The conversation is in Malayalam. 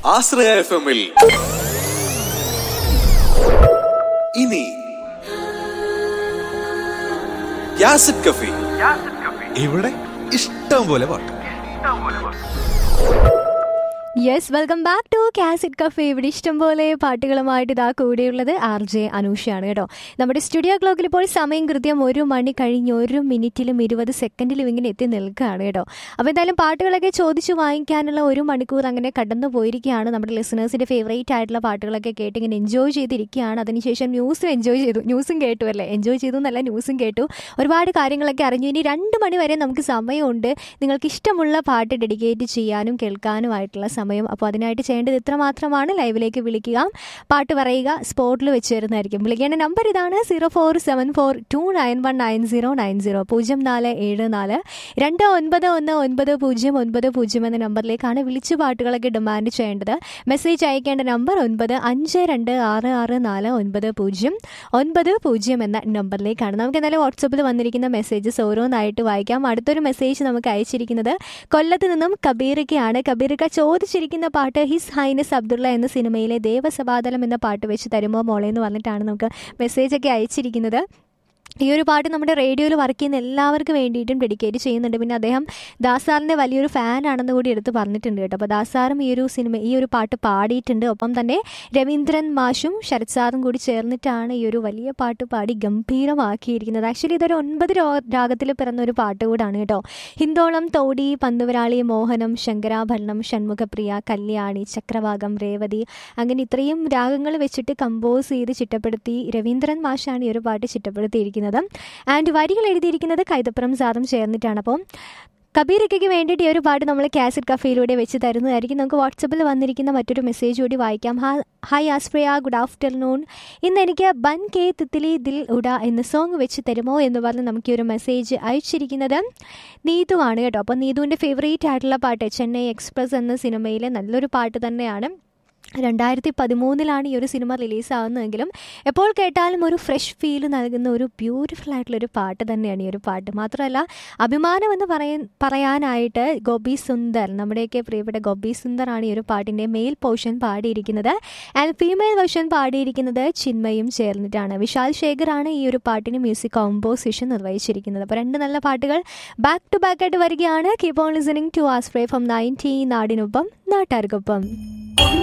ആശ്രയ എഫ് എമ്മിൽ ഇനി യാസിഡ് കഫി ഇവിടെ ഇഷ്ടം പോലെ പാട്ട് yes welcome back to cassette cafe ഇവിടെ ഇഷ്ടംപോലെ പാട്ടുകളുമായിട്ട് ഇതാ കൂടെയുള്ളത് ആർ ജെ അനൂഷയാണ് കേട്ടോ നമ്മുടെ സ്റ്റുഡിയോ ക്ലോക്കിൽ ഇപ്പോൾ സമയം കൃത്യം ഒരു മണി കഴിഞ്ഞ് ഒരു മിനിറ്റിലും ഇരുപത് സെക്കൻഡിലും ഇങ്ങനെ എത്തി നിൽക്കുകയാണ് കേട്ടോ അപ്പോൾ എന്തായാലും പാട്ടുകളൊക്കെ ചോദിച്ചു വാങ്ങിക്കാനുള്ള ഒരു മണിക്കൂർ അങ്ങനെ കടന്നു പോയിരിക്കുകയാണ് നമ്മുടെ ലിസണേഴ്സിൻ്റെ ഫേവറേറ്റ് ആയിട്ടുള്ള പാട്ടുകളൊക്കെ കേട്ട് ഇങ്ങനെ എൻജോയ് ചെയ്തിരിക്കുകയാണ് അതിനുശേഷം ന്യൂസും എൻജോയ് ചെയ്തു ന്യൂസും കേട്ടു അല്ലേ എൻജോയ് ചെയ്തു എന്നല്ല ന്യൂസും കേട്ടു ഒരുപാട് കാര്യങ്ങളൊക്കെ അറിഞ്ഞു ഇനി രണ്ട് മണി വരെ നമുക്ക് സമയമുണ്ട് നിങ്ങൾക്ക് ഇഷ്ടമുള്ള പാട്ട് ഡെഡിക്കേറ്റ് ചെയ്യാനും കേൾക്കാനുമായിട്ടുള്ള സമയം അപ്പോൾ അതിനായിട്ട് ചെയ്യേണ്ടത് ഇത്ര മാത്രമാണ് ലൈവിലേക്ക് വിളിക്കുക പാട്ട് പറയുക സ്പോട്ടിൽ വെച്ച് തരുന്നതായിരിക്കും വിളിക്കേണ്ട നമ്പർ ഇതാണ് zero four seven four two nine one nine zero nine zero പൂജ്യം നാല് ഏഴ് നാല് രണ്ട് ഒൻപത് ഒന്ന് ഒൻപത് പൂജ്യം ഒൻപത് പൂജ്യം എന്ന നമ്പറിലേക്കാണ് വിളിച്ചു പാട്ടുകളൊക്കെ ഡിമാൻഡ് ചെയ്യേണ്ടത് മെസ്സേജ് അയക്കേണ്ട നമ്പർ ഒൻപത് അഞ്ച് രണ്ട് ആറ് ആറ് നാല് ഒൻപത് പൂജ്യം ഒൻപത് പൂജ്യം എന്ന നമ്പറിലേക്കാണ് നമുക്ക് എന്തായാലും വാട്സപ്പിൽ വന്നിരിക്കുന്ന മെസ്സേജസ് ഓരോന്നായിട്ട് വായിക്കാം അടുത്തൊരു മെസ്സേജ് നമുക്ക് അയച്ചിരിക്കുന്നത് കൊല്ലത്ത് നിന്നും കബീറിക്കയാണ് കബീറിക്ക ചോദിച്ചിരിക്കുന്ന പാട്ട് ഹിസ് ഹൈനസ് അബ്ദുള്ള എന്ന സിനിമയിലെ ദേവസഭാതലം എന്ന പാട്ട് വെച്ച് തരുമോ മോളെ എന്ന് പറഞ്ഞിട്ടാണ് നമുക്ക് മെസ്സേജൊക്കെ അയച്ചിരിക്കുന്നത് ഈ ഒരു പാട്ട് നമ്മുടെ റേഡിയോയിൽ വർക്ക് ചെയ്യുന്ന എല്ലാവർക്കും വേണ്ടിയിട്ടും ഡെഡിക്കേറ്റ് ചെയ്യുന്നുണ്ട് പിന്നെ അദ്ദേഹം ദാസാറിൻ്റെ വലിയൊരു ഫാൻ ആണെന്ന് കൂടി എടുത്ത് പറഞ്ഞിട്ടുണ്ട് കേട്ടോ അപ്പോൾ ദാസാറും ഈ ഒരു സിനിമ ഈ ഒരു പാട്ട് പാടിയിട്ടുണ്ട് ഒപ്പം തന്നെ രവീന്ദ്രൻ മാഷും ശരത് സാറും കൂടി ചേർന്നിട്ടാണ് ഈ ഒരു വലിയ പാട്ട് പാടി ഗംഭീരമാക്കിയിരിക്കുന്നത് ആക്ച്വലി ഇതൊരു ഒൻപത് രാഗത്തിൽ പിറന്ന ഒരു പാട്ട് കൂടാണ് കേട്ടോ ഹിന്ദോളം തോടി പന്തുവരാളി മോഹനം ശങ്കരാഭരണം ഷൺമുഖപ്രിയ കല്യാണി ചക്രവാകം രേവതി അങ്ങനെ ഇത്രയും രാഗങ്ങൾ വെച്ചിട്ട് കമ്പോസ് ചെയ്ത് ചിട്ടപ്പെടുത്തി രവീന്ദ്രൻ മാഷാണ് ഈ ഒരു പാട്ട് ചിട്ടപ്പെടുത്തിയിരിക്കുന്നത് ആൻഡ് വരികൾ എഴുതിയിരിക്കുന്നത് കൈതപ്പുറം സാറും ചേർന്നിട്ടാണ് അപ്പോൾ കബീരയ്ക്ക് വേണ്ടിയിട്ട് ഈ ഒരു പാട്ട് നമ്മൾ കാസറ്റ് കഫയിലൂടെ വെച്ച് തരുന്നതായിരിക്കും നമുക്ക് വാട്സപ്പിൽ വന്നിരിക്കുന്ന മറ്റൊരു മെസ്സേജ് കൂടി വായിക്കാം ഹായ് ആസ്പ്രിയ ഗുഡ് ആഫ്റ്റർനൂൺ ഇന്ന് എനിക്ക് ബൻ കെ തിത്തിലി ദിൽ ഉഡ എന്ന സോങ് വെച്ച് തരുമോ എന്ന് പറഞ്ഞ് നമുക്ക് ഈ ഒരു മെസ്സേജ് അയച്ചിരിക്കുന്നത് നീതുവാണ് കേട്ടോ അപ്പോൾ നീതുവിൻ്റെ ഫേവറേറ്റ് ആയിട്ടുള്ള പാട്ട് ചെന്നൈ എക്സ്പ്രസ് എന്ന സിനിമയിലെ നല്ലൊരു പാട്ട് തന്നെയാണ് രണ്ടായിരത്തി പതിമൂന്നിലാണ് ഈ ഒരു സിനിമ റിലീസാവുന്നതെങ്കിലും എപ്പോൾ കേട്ടാലും ഒരു ഫ്രഷ് ഫീൽ നൽകുന്ന ഒരു ബ്യൂട്ടിഫുൾ ആയിട്ടുള്ളൊരു പാട്ട് തന്നെയാണ് ഈ ഒരു പാട്ട് മാത്രമല്ല അഭിമാനം എന്ന് പറയാൻ പറയാനായിട്ട് ഗോപി സുന്ദർ നമ്മുടെയൊക്കെ പ്രിയപ്പെട്ട ഗോപി സുന്ദറാണ് ഈ ഒരു പാട്ടിൻ്റെ മെയിൽ പോർഷൻ പാടിയിരിക്കുന്നത് ആൻഡ് ഫീമെയിൽ വേർഷൻ പാടിയിരിക്കുന്നത് ചിന്മയും ചേർന്നിട്ടാണ് വിശാൽ ശേഖറാണ് ഈ ഒരു പാട്ടിന് മ്യൂസിക് കോമ്പോസിഷൻ നിർവഹിച്ചിരിക്കുന്നത് അപ്പോൾ രണ്ട് നല്ല പാട്ടുകൾ ബാക്ക് ടു ബാക്ക് ആയിട്ട് വരികയാണ് കീപ് ഓൺ ലിസണിങ് ടു ആസ്പ്രേ ഫ്രം നയൻറ്റി നാടിനൊപ്പം നാട്ടാർക്കൊപ്പം